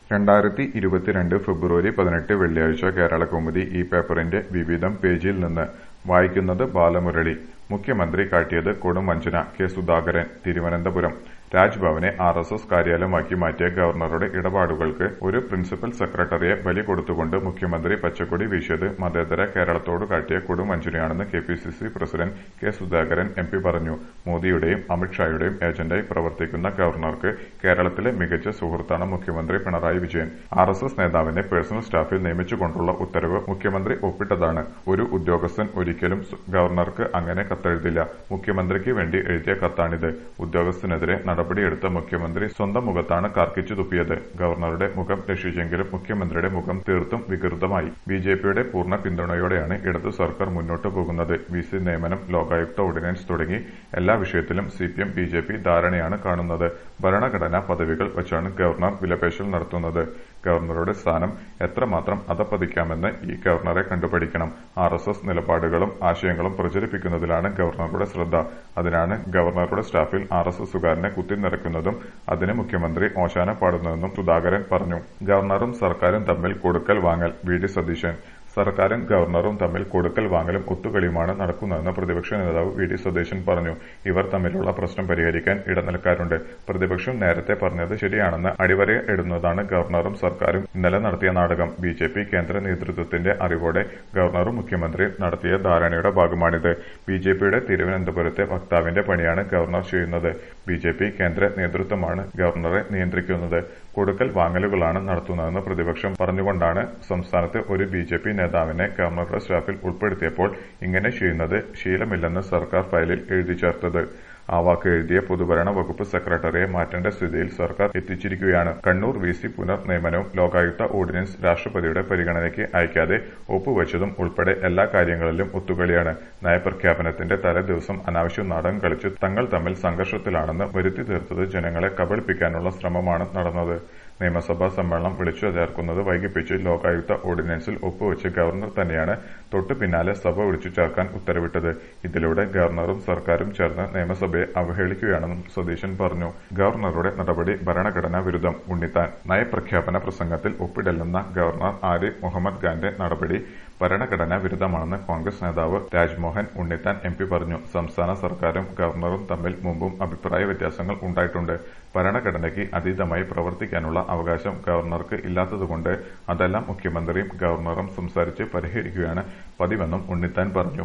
രണ്ടായിരത്തി ഇരുപത്തിരണ്ട് ഫെബ്രുവരി പതിനെട്ട് വെള്ളിയാഴ്ച കേരളകൗമുദി ഈ പേപ്പറിന്റെ വിവിധം പേജിൽ നിന്ന് വായിക്കുന്നത് ബാലമുരളി മുഖ്യമന്ത്രി കാട്ടിയത് കൊടും വഞ്ചന കെ സുധാകരൻ തിരുവനന്തപുരം രാജ്ഭവനെ ആർ എസ് എസ് കാര്യാലയമാക്കി മാറ്റിയ ഗവർണറുടെ ഇടപാടുകൾക്ക് ഒരു പ്രിൻസിപ്പൽ സെക്രട്ടറിയെ ബലി കൊടുത്തുകൊണ്ട് മുഖ്യമന്ത്രി പച്ചക്കൊടി വീശിയത് മതേതര കേരളത്തോട് കാട്ടിയ കൊടും വഞ്ചനയാണെന്ന് K P C C president K Sudhakaran M P പറഞ്ഞു മോദിയുടെയും അമിത്ഷായുടെയും ഏജന്റായി പ്രവർത്തിക്കുന്ന ഗവർണർക്ക് കേരളത്തിലെ മികച്ച സുഹൃത്താണ് മുഖ്യമന്ത്രി Pinarayi Vijayan R S S നേതാവിനെ പേഴ്സണൽ സ്റ്റാഫിൽ നിയമിച്ചുകൊണ്ടുള്ള ഉത്തരവ് മുഖ്യമന്ത്രി ഒപ്പിട്ടതാണ് ഒരു ഉദ്യോഗസ്ഥൻ ഒരിക്കലും സു- ഗവർണർക്ക് അങ്ങനെ കത്തെഴുതില്ല മുഖ്യമന്ത്രിക്ക് വേണ്ടി എഴുതിയ കത്താണിത് ഉദ്യോഗസ്ഥനെതിരെ നടപടിയെടുത്ത മുഖ്യമന്ത്രി സ്വന്തം മുഖത്താണ് കാർക്കിച്ചു തുപ്പിയത് ഗവർണറുടെ മുഖം രക്ഷിച്ചെങ്കിലും മുഖ്യമന്ത്രിയുടെ മുഖം തീർത്തും വികൃതമായി ബി ജെ പിയുടെ പൂർണ്ണ പിന്തുണയോടെയാണ് ഇടതു സർക്കാർ മുന്നോട്ടു പോകുന്നത് വി സി നിയമനം ലോകായുക്ത ഓർഡിനൻസ് തുടങ്ങി എല്ലാ വിഷയത്തിലും C P M B J P ധാരണയാണ് കാണുന്നത് ഭരണഘടനാ പദവികൾ വച്ചാണ് ഗവർണർ വിലപേശൽ നടത്തുന്നത് ഗവർണറുടെ സ്ഥാനം എത്രമാത്രം അധപ്പതിക്കാമെന്ന് ഈ ഗവർണറെ കണ്ടുപഠിക്കണം ആർ എസ് എസ് നിലപാടുകളും ആശയങ്ങളും പ്രചരിപ്പിക്കുന്നതിലാണ് ഗവർണറുടെ ശ്രദ്ധ അതിനാണ് ഗവർണറുടെ സ്റ്റാഫിൽ ആർ എസ് എസുകാരനെ കുത്തിനിറക്കുന്നതും അതിന് മുഖ്യമന്ത്രി ഓശാന പാടുന്നതെന്നും സുധാകരൻ പറഞ്ഞു ഗവർണറും സർക്കാരും തമ്മിൽ കൊടുക്കൽ വാങ്ങൽ വി ഡി സതീശൻ സർക്കാരും ഗവർണറും തമ്മിൽ കൊടുക്കൽ വാങ്ങലും ഒത്തുകളിയുമാണ് നടക്കുന്നതെന്ന് പ്രതിപക്ഷ നേതാവ് വി ഡി സതീശൻ പറഞ്ഞു ഇവർ തമ്മിലുള്ള പ്രശ്നം പരിഹരിക്കാൻ ഇടനിലക്കാരുണ്ട് പ്രതിപക്ഷം നേരത്തെ പറഞ്ഞത് ശരിയാണെന്ന് അടിവരയിടുന്നതാണ് ഗവർണറും സർക്കാരും ഇന്നലെ നടത്തിയ നാടകം ബി ജെ പി കേന്ദ്ര നേതൃത്വത്തിന്റെ അറിവോടെ ഗവർണറും മുഖ്യമന്ത്രിയും നടത്തിയ ധാരണയുടെ ഭാഗമാണിത് ബി ജെ പിയുടെ തിരുവനന്തപുരത്തെ വക്താവിന്റെ പണിയാണ് ഗവർണർ ചെയ്യുന്നത് ബി ജെ പി കേന്ദ്ര നേതൃത്വമാണ് ഗവർണറെ നിയന്ത്രിക്കുന്നത് കൊടുക്കൽ വാങ്ങലുകളാണ് നടത്തുന്നതെന്ന് പ്രതിപക്ഷം പറഞ്ഞുകൊണ്ടാണ് സംസ്ഥാനത്ത് ഒരു ബി ജെ പി നേതാവിനെ ഗവർണറുടെ സ്റ്റാഫിൽ ഉൾപ്പെടുത്തിയപ്പോൾ ഇങ്ങനെ ചെയ്യുന്നത് ശീലമില്ലെന്ന് സർക്കാർ ഫയലിൽ എഴുതി ചേർത്തത് ആ വാക്ക് എഴുതിയ പൊതുഭരണ വകുപ്പ് സെക്രട്ടറിയെ മാറ്റേണ്ട സ്ഥിതിയിൽ സർക്കാർ എത്തിച്ചിരിക്കുകയാണ് കണ്ണൂർ വി സി പുനർനിയമനവും ലോകായുക്ത ഓർഡിനൻസ് രാഷ്ട്രപതിയുടെ പരിഗണനയ്ക്ക് അയക്കാതെ ഒപ്പുവച്ചതും ഉൾപ്പെടെ എല്ലാ കാര്യങ്ങളിലും ഒത്തുകളിയാണ് നയപ്രഖ്യാപനത്തിന്റെ തലേ ദിവസം അനാവശ്യ നാടകം കളിച്ച് തങ്ങൾ തമ്മിൽ സംഘർഷത്തിലാണെന്ന് വരുത്തി തീർത്തത് ജനങ്ങളെ കബളിപ്പിക്കാനുള്ള ശ്രമമാണ് നടന്നത് നിയമസഭാ സമ്മേളനം വിളിച്ചു ചേർക്കുന്നത് വൈകിപ്പിച്ച് ലോകായുക്ത ഓർഡിനൻസിൽ ഒപ്പുവെച്ച് ഗവർണർ തന്നെയാണ് തൊട്ടു പിന്നാലെ സഭ വിളിച്ചു ചേർക്കാൻ ഉത്തരവിട്ടത് ഇതിലൂടെ ഗവർണറും സർക്കാരും ചേർന്ന് നിയമസഭയെ അവഹേളിക്കുകയാണെന്നും സതീശൻ പറഞ്ഞു ഗവർണറുടെ നടപടി ഭരണഘടനാ വിരുദ്ധം ഉണ്ണിത്താൻ നയപ്രഖ്യാപന പ്രസംഗത്തിൽ ഒപ്പിടില്ലെന്ന ഗവർണർ ആരിഫ് മുഹമ്മദ് ഖാന്റെ നടപടി ഭരണഘടനാ വിരുദ്ധമാണെന്ന് കോൺഗ്രസ് നേതാവ് രാജ്മോഹൻ ഉണ്ണിത്താൻ എം പി പറഞ്ഞു സംസ്ഥാന സർക്കാരും ഗവർണറും തമ്മിൽ മുമ്പും അഭിപ്രായ വ്യത്യാസങ്ങൾ ഉണ്ടായിട്ടുണ്ട് ഭരണഘടനയ്ക്ക് അതീതമായി പ്രവർത്തിക്കാനുള്ള അവകാശം ഗവർണർക്ക് ഇല്ലാത്തതുകൊണ്ട് അതെല്ലാം മുഖ്യമന്ത്രിയും ഗവർണറും സംസാരിച്ച് പരിഹരിക്കുകയാണ് പതിവെന്നും ഉണ്ണിത്താൻ പറഞ്ഞു